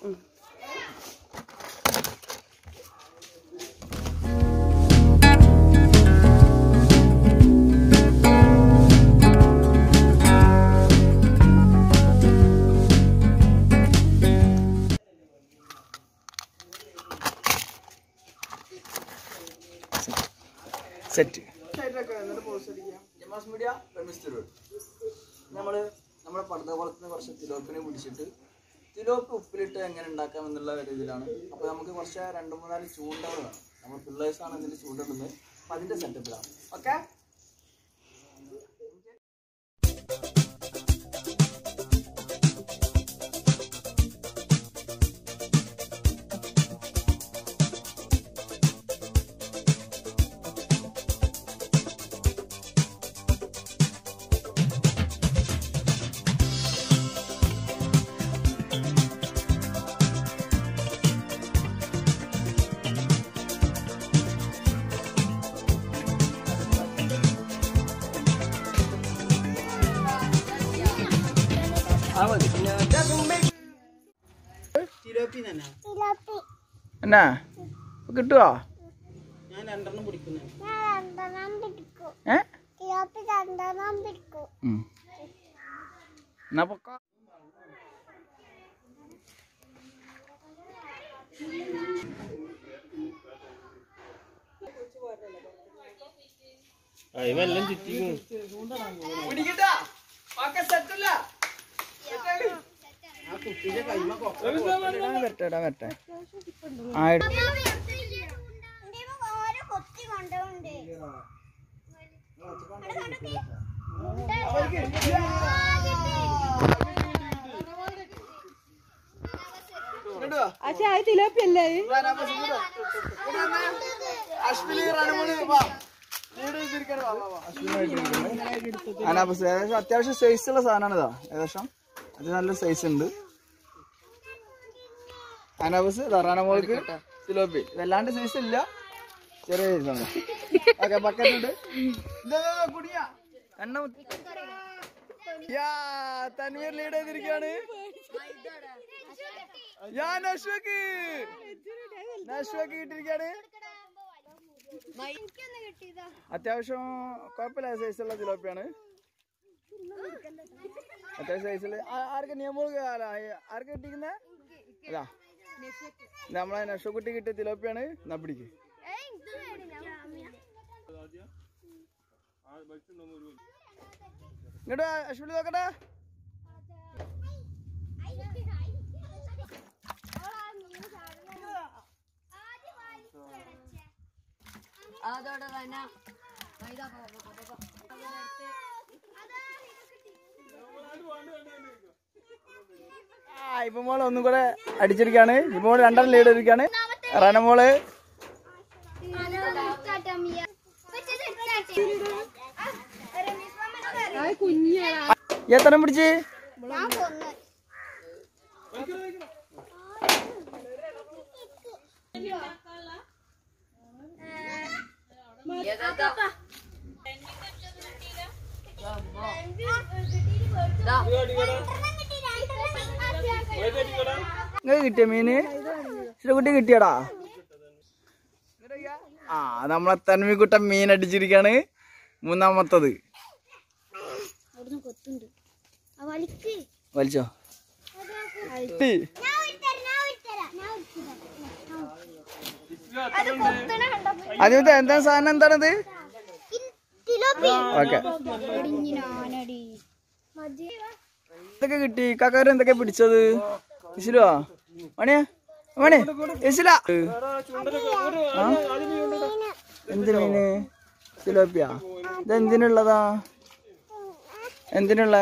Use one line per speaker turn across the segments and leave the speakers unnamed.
Set
Gemma's media നമ്മള് നമ്മുടെ പടുത കുളത്തിന് കുറച്ച് തിലോപ്പിനെ പിടിച്ചിട്ട് തിലോപ്പ് ഉപ്പിലിട്ട് എങ്ങനെ ഉണ്ടാക്കാം എന്നുള്ള ഒരു ഇതിലാണ് അപ്പൊ നമുക്ക് കുറച്ച് രണ്ട് മൂന്നാല് ചൂണ്ടകൾ വേണം നമ്മൾ പിള്ളേഴ്സ് ആണ് ഇതിൽ ചൂണ്ടിടുന്നത് അപ്പൊ അതിന്റെ സെറ്റപ്പിലാണ് ഓക്കെ
തിലോപ്പി തന്നെ
എന്നാ ഇപ്പൊ കിട്ടുവോ
ഞാൻ രണ്ടെണ്ണം പിടിക്കുന്നു
ഏ ഉം. എന്നാ പൊക്കോ
പിടിക്കട്ടാ ഓക്കെ സെറ്റല്ല
ആ കുട്ടിയുടെ കൈമ കൊക്ക
ഇടാൻ വരട്ടെ ഇടാൻ വരട്ടെ ആ ഇട്.
ഓരോ കൊത്തി കൊണ്ടുപോണ്ട്
ഇങ്ങോട്ട് വാ.
പക്ഷെ അത് തിലോപ്പി അല്ലേ
വാ, നാ ബസ് ഇങ്ങോട്ട് വാ. ഇങ്ങോട്ട് വന്നേ. അശ്വിനി റണമണി വാ വീട് തിരിക്കാൻ വാ വാ വാ
അനാബസ് ഏകദേശം അത്യാവശ്യം സൈസ് ഉള്ള സാധനമാണ് ഇതാ ഏകദേശം അത് നല്ല സൈസ് ഉണ്ട് അനാബസ് റാനമോൾക്ക് സിലോപ്പി വല്ലാണ്ട് സൈസ് ഇല്ല ചെറിയ സൈസ് ആണ് ഓക്കെ ബക്കറ്റ് ഉണ്ട് കുടിയാ എണ്ണ കുത്തി. യാ തൻവീർ ലീഡ് ചെയ്തിരിക്കുകയാണ് യാ നഷ്വക്ക് നഷ്വക്ക് കിട്ടിയിരിക്കുകയാണ്
എനിക്കൊന്ന് കിട്ടിയതാ
അത്യാവശ്യം കുഴപ്പമില്ല സൈസുള്ള ജിലോപ്പിയാണ് അത്യാവശ്യം സൈസിൽ ആർക്ക് നിയമങ്ങൾ ആർക്ക് കിട്ടിക്കുന്ന അതാ നമ്മളെ നഷ്ടക്കുട്ടി കിട്ടിയ തിലോപ്പിയാണ് എന്നാ പിടിക്ക്
ഏയ് ഇത് വേണം ഞാൻ
ഇങ്ങോട്ട് അശ്വിനി നോക്കട്ടെ
അതോടെ തന്നെ
ആ ഇപ്പൊ മോള് ഒന്നും കൂടെ അടിച്ചിരിക്കാണ് ഇപ്പൊ മോള് രണ്ടെണ്ണം ലീഡ് ചെയ്തിരിക്കാണ് റനമോള് എത്ര പിടിച്ച്
ഞാൻ കൊന്ന്
നിങ്ങൾക്ക് കിട്ടിയ മീന് കുട്ടി കിട്ടിയടാ ആ നമ്മളെ തന്മിക്കുട്ടൻ മീൻ അടിച്ചിരിക്കാണ് മൂന്നാമത്തത്
അവിടുന്ന് കൊത്തുണ്ട് ആ വലിക്ക്
വലിച്ചോ കിട്ടി.
ഞാൻ വിട്ടുതരാം, ഞാൻ വിട്ടുതരാം, ഞാൻ വിട്ടുതരാം. അത് കൊത്തണ കണ്ടപ്പോ
ആദ്യത്തെ എന്താ സാധനം എന്താണത്
തിലോപ്പി
ഓക്കെ
ഇടിഞ്ഞിനാനടി മതി
എന്തൊക്കെ കിട്ടി കാക്കാര് എന്തൊക്കെ പിടിച്ചത് ഇശിലുവാ മണിയാ മണി ഇശില ആ? എന്ത് മീന് തിലോപ്പിയ ഇത് എന്തിനുള്ളതാ എന്തിനുള്ള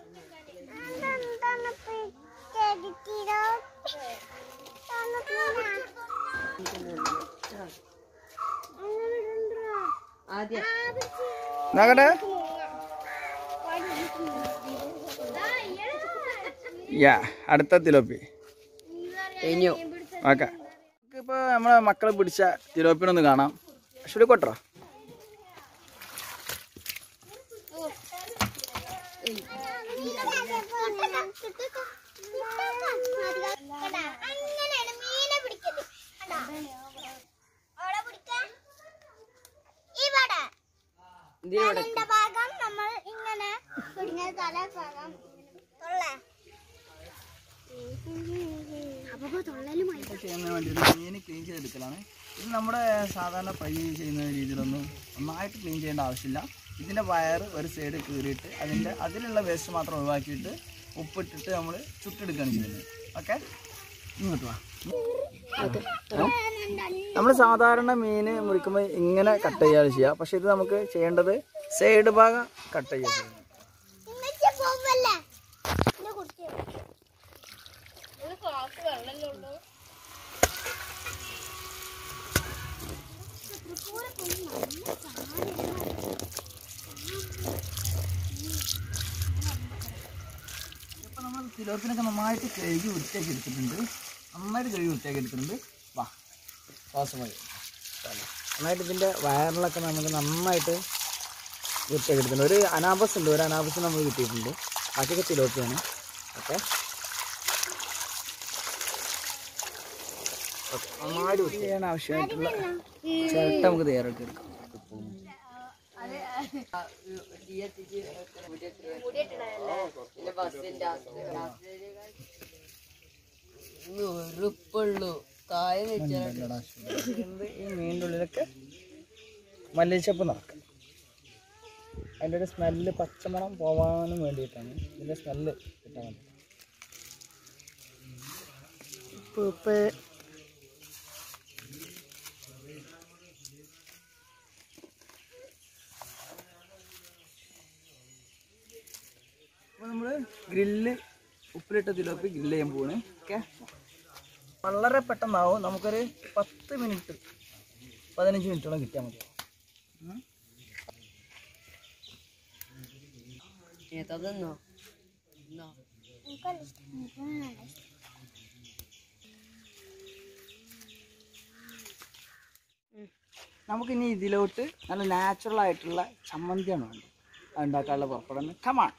ആദ്യം
നോക്കട്ടെ യാ അടുത്ത തിലോപ്പി
കഴിഞ്ഞു
ഓക്കെ ഇപ്പൊ നമ്മളെ മക്കളെ പിടിച്ച തിലോപ്പിനൊന്ന് കാണാം അശ്വടി കൊട്ടോ
കണ്ടാ? അങ്ങനെയാണ് മീനെ പിടിക്കല് കണ്ടാ? അവിടെ പിടിക്കാൻ ഇവിടെ തലന്റെ ഭാഗം നമ്മൾ ഇങ്ങനെ പിടിഞ്ഞ തല ഭാഗം തൊള്ള അപ്പൊ തൊള്ളലുമായി
ചെയ്യുന്നതിന് വേണ്ടി ഒരു മീൻ ക്ലീൻ ചെയ്തെടുക്കലാണ് ഇത് നമ്മുടെ സാധാരണ ഫ്രൈ ചെയ്യുന്ന രീതിയിലൊന്നും നന്നായിട്ട് ക്ലീൻ ചെയ്യേണ്ട ആവശ്യമില്ല ഇതിൻ്റെ വയറ് ഒരു സൈഡ് കീറിയിട്ട് അതിൻ്റെ അതിലുള്ള വേസ്റ്റ് മാത്രം ഒഴിവാക്കിയിട്ട് ഉപ്പിട്ടിട്ട് നമ്മൾ ചുട്ടെടുക്കുകയാണ് ചെയ്യുന്നത് ഓക്കെ ഇങ്ങോട്ട് വാ നമ്മൾ സാധാരണ മീൻ മുറിക്കുമ്പോൾ ഇങ്ങനെ കട്ട് ചെയ്യുകയാണ് ചെയ്യുക പക്ഷെ ഇത് നമുക്ക് ചെയ്യേണ്ടത് സൈഡ് ഭാഗം കട്ട് ചെയ്യുക ചെയ്യുന്നത്
ഇമ്മച്ചി പോവല്ലേ ഇത് കുടിച്ചു
ഇപ്പം നമ്മൾ തിലോപ്പിനൊക്കെ നന്നായിട്ട് കഴുകി വൃത്തിയാക്കി എടുത്തിട്ടുണ്ട് നന്നായിട്ട് കഴുകി വൃത്തിയാക്കി എടുത്തിട്ടുണ്ട് വാ ശ്വാസമായി നന്നായിട്ട് ഇതിൻ്റെ വയറിലൊക്കെ നമുക്ക് നന്നായിട്ട് വൃത്തിയാക്കി എടുത്തിട്ടുണ്ട് ഒരു അനാബസ് ഉണ്ട് ഒരു അനാബസ് നമ്മൾ കിട്ടിയിട്ടുണ്ട് ബാക്കിയൊക്കെ തിലോപ്പിയാണ് ഓക്കെ നന്നായിട്ട് വൃത്തി ചെയ്യാൻ ആവശ്യമായിട്ടുള്ള ചിരട്ട നമുക്ക് തയ്യാറാക്കി എടുക്കാം
ഉറുപ്പുള്ളൂ കായ വെച്ചാൽ
എന്ത് ഈ മീനിൻ്റെ ഉള്ളിലൊക്കെ മല്ലിച്ചപ്പ് നിറക്കാം അതിൻ്റെ ഒരു സ്മെല്ല് പച്ചമണം പോവാനും വേണ്ടിയിട്ടാണ് ഇതിൻ്റെ സ്മെല്ല് കിട്ടാൻ വേണ്ടി ഉപ്പ് ഉപ്പ് അപ്പോൾ നമ്മൾ ഗ്രില്ല് ഉപ്പിലിട്ട തിലോപ്പി ഗ്രില്ല് ചെയ്യാൻ പോവാണ് ഓക്കെ വളരെ പെട്ടെന്നാവും നമുക്കൊരു പത്ത് മിനിറ്റ് പതിനഞ്ച് മിനിറ്റോളം കിട്ടിയാൽ മതി
തന്നോ
നമുക്കിനി ഇതിലോട്ട് നല്ല നാച്ചുറൽ ആയിട്ടുള്ള ചമ്മന്തിയാണ് വേണ്ടത് അത് ഉണ്ടാക്കാനുള്ള പുറപ്പെടുന്നത് കമാൺ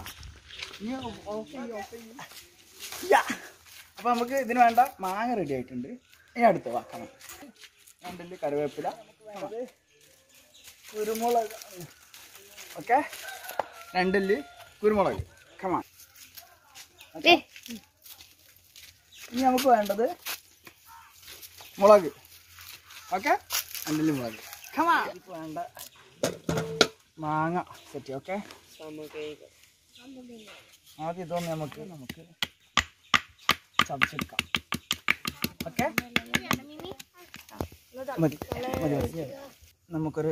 അപ്പോൾ നമുക്ക് ഇതിന് വേണ്ട മാങ്ങ റെഡി ആയിട്ടുണ്ട് ഇനി അടുത്ത് വാ കമാൺ രണ്ടില് കറിവേപ്പില അത് കുരുമുളക് ഓക്കെ രണ്ടില് കുരുമുളക് കമാൺ ഇനി നമുക്ക് വേണ്ടത് മുളക് ഓക്കെ രണ്ടില് മുളക് കമാ വേണ്ട മാങ്ങ സെറ്റ് ഓക്കെ ആദ്യം ഇതൊന്ന് നമുക്ക് നമുക്ക് ചതച്ചെടുക്കാം ഓക്കെ മതി മതി മതി നമുക്കൊരു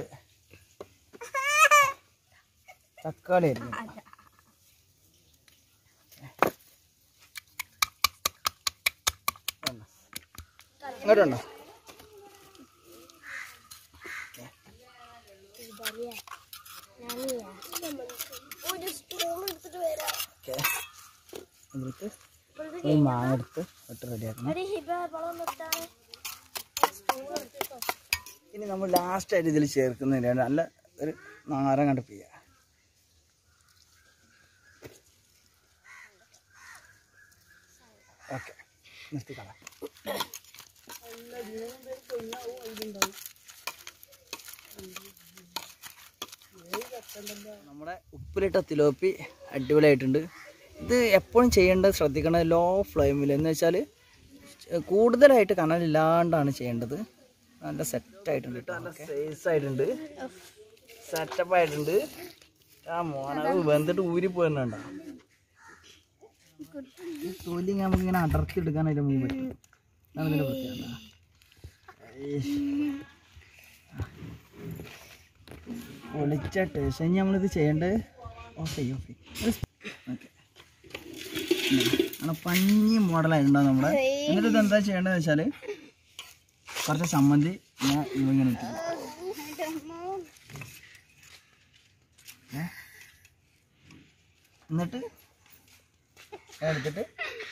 തക്കാളി ആയിരുന്നു ഇങ്ങോട്ടുണ്ടോ
ഒരു സ്പൂൺ എടുത്തിട്ട് വരാം
ഓക്കെ എന്നിട്ട് ഈ മാങ്ങ എടുത്ത് ഇട്ട് റെഡിയാക്കണം
ഒരു ഹിബ വളം നിർത്താൻ സ്പൂൺ എടുത്തിട്ടോ
ഇനി നമ്മൾ ലാസ്റ്റ് ആയിട്ട് ഇതിൽ ചേർക്കുന്നതിന് നല്ല ഒരു നാരം കണ്ട് പിയ്യ ഓക്കെ നിർത്തിക്കളാം നമ്മുടെ ഉപ്പിലിട്ട തിലോപ്പി അടിപൊളിയായിട്ടുണ്ട് ഇത് എപ്പോഴും ചെയ്യേണ്ടത് ശ്രദ്ധിക്കേണ്ടത് ലോ ഫ്ലെയിമിൽ എന്ന് വെച്ചാൽ കൂടുതലായിട്ട് കനലില്ലാണ്ടാണ് ചെയ്യേണ്ടത് നല്ല സെറ്റ് ആയിട്ടുണ്ട് കേട്ടോ നല്ല സൈസ് ആയിട്ടുണ്ട് സെറ്റപ്പ് ആയിട്ടുണ്ട് ആ മോനത് വെന്തിട്ട് ഊരി പോയിട്ടുണ്ടോ ഈ തൊലി നമുക്ക് ഇങ്ങനെ അടർത്തി എടുക്കാനായിട്ട് നമുക്ക് പറ്റും അതാണ് ഇതിന്റെ പ്രത്യേകത ഏയ്. പൊളിച്ച ടേസ്റ്റ് ഇനി നമ്മളിത് ചെയ്യേണ്ടത് ഓക്കെ ഓക്കെ ഓക്കെ അങ്ങനെ പഞ്ഞി മോഡലായിട്ടുണ്ടാവും നമ്മുടെ എന്നിട്ട് ഇത് എന്താ ചെയ്യേണ്ടതെന്ന് വെച്ചാൽ കുറച്ച് ചമ്മന്തി ഞാൻ ഇങ്ങനെ ഇട്ടു ഏ? എന്നിട്ട് ഞാൻ എടുത്തിട്ട്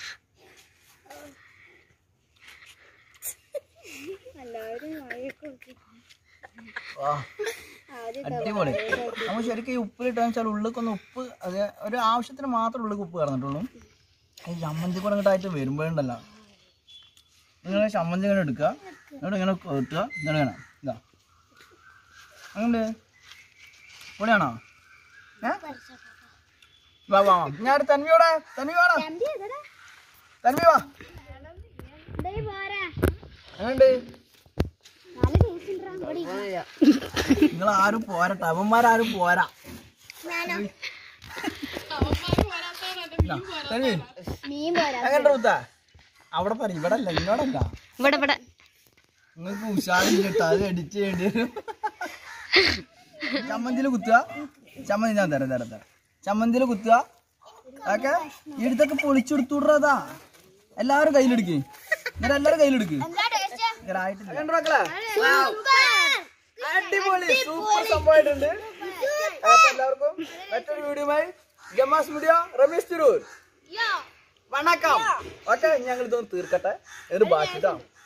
വാ അടിപൊളി നമ്മൾ ശരിക്കും ഈ ഉപ്പിലിട്ടാന്ന് വെച്ചാൽ ഉള്ളിലേക്കൊന്ന് ഉപ്പ് അത് ഒരു ആവശ്യത്തിന് മാത്രം ഉള്ളിലേക്ക് ഉപ്പ് കടന്നിട്ടുള്ളൂ
ഈ ചമ്മന്തി കൂടെ ഇങ്ങോട്ടായിട്ട് വരുമ്പോഴുണ്ടല്ലോ നിങ്ങൾ ചമ്മന്തി ഇങ്ങനെ എടുക്കുക എന്നിട്ട് ഇങ്ങനെ കൊട്ടുക എന്നിട്ട് ഇങ്ങനെ ഇതാ അങ്ങനെ പൊളിയാണോ ഏ വാ വാ വാ ഞാൻ തന്വിയോടെ തന്വി വാടാ
തമ്പി എവിടെടാ?
തന്വി വാ
ദേ പോരാ.
എങ്ങനെയുണ്ട്
നല്ല taste ഉണ്ടെടാ. ഇവിടെ
നിങ്ങൾ ആരും പോരട്ടെ അവന്മാരാരും പോരാ
ഞാനോ?
ഇതാ, തന്വി
മീൻ പോരാ.
എങ്ങനെ റൂത്ത അവിടെ പറ ഇവിടെ അല്ല ഇന്നോടല്ല
ഇവിടെ ഇവിടെ
നിങ്ങൾക്ക് ഉഷാറില്ല കേട്ടോ അത് എഡിറ്റ് ചെയ്യേണ്ടി വരും ചമ്മന്തിയിൽ കുത്തുക ചമ്മന്തി ഞാൻ തരാം തരാം തരാം ചമ്മന്തിയിൽ കുത്തുക ഓക്കെ ഇടുത്തൊക്കെ പൊളിച്ചെടുത്തുവിടുறതാ എല്ലാവരും കയ്യിലെടുക്ക് ഇങ്ങനെ എല്ലാവരും കയ്യിലെടുക്ക്
എന്താ taste?
ഇങ്ങനെ ആയിട്ടില്ല കണ്ടോ മക്കളെ
Super.
അടിപൊളി സൂപ്പർ സംഭവമായിട്ടുണ്ട് അപ്പൊ എല്ലാവർക്കും മറ്റൊരു വീഡിയോയുമായി ഗമാസ് മീഡിയ രമേശ് തിരൂർ
Yo.
വണക്കം ഓക്കെ ഞങ്ങൾ ഇതൊന്ന് തീർക്കട്ടെ ഒരു ബാക്കി